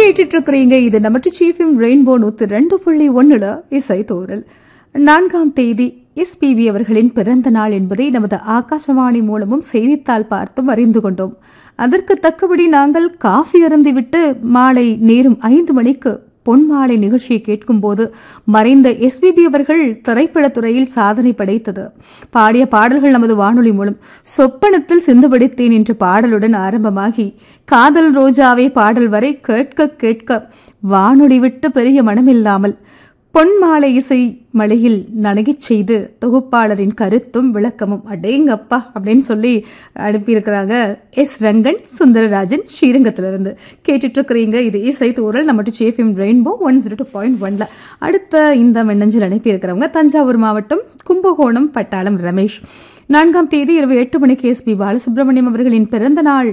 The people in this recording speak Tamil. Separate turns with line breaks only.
கேட்டுட்டு இருக்கிறீங்க இது நமக்கு சீஃபிம் ரெயின்போ நூத்து ரெண்டு புள்ளி ஒண்ணுல இசை தோறல் நான்காம் தேதி எஸ்பிபி அவர்களின் பிறந்த நாள் என்பதை நமது ஆகாசவாணி மூலமும் செய்தித்தாள் பார்த்தும் அறிந்து கொண்டோம் அதற்கு தக்கபடி நாங்கள் காஃபி அருந்திவிட்டு மாலை நேரும் ஐந்து மணிக்கு பொன்மாலை நிகழ்ச்சியை கேட்கும்போது மறைந்த எஸ்பிபி அவர்கள் திரைப்படத்துறையில் சாதனை படைத்தது பாடிய பாடல்கள் நமது வானொலி மூலம் சொப்பனத்தில் சிந்து படித்தேன் என்ற பாடலுடன் ஆரம்பமாகி காதல் ரோஜாவே பாடல் வரை கேட்க கேட்க வானொலி விட்டு பெரிய மனமில்லாமல் பொன்மாலை இசை மழையில் நனகிச் செய்து தொகுப்பாளரின் கருத்தும் விளக்கமும் அடேங்கப்பா அப்படின்னு சொல்லி அனுப்பியிருக்கிறாங்க எஸ் ரங்கன் சுந்தரராஜன் ஸ்ரீரங்கத்திலிருந்து கேட்டுட்டு இருக்கிறீங்க இது இசை தூரல் நம்ம சேஃபிம் rainbow one zero two point ஒன்ல அடுத்த இந்த மின்னஞ்சல் அனுப்பியிருக்கிறவங்க தஞ்சாவூர் மாவட்டம் கும்பகோணம் பட்டாளம் ரமேஷ் நான்காம் தேதி இரவு எட்டு மணிக்கு எஸ் பி பாலசுப்ரமணியம் அவர்களின் பிறந்த நாள்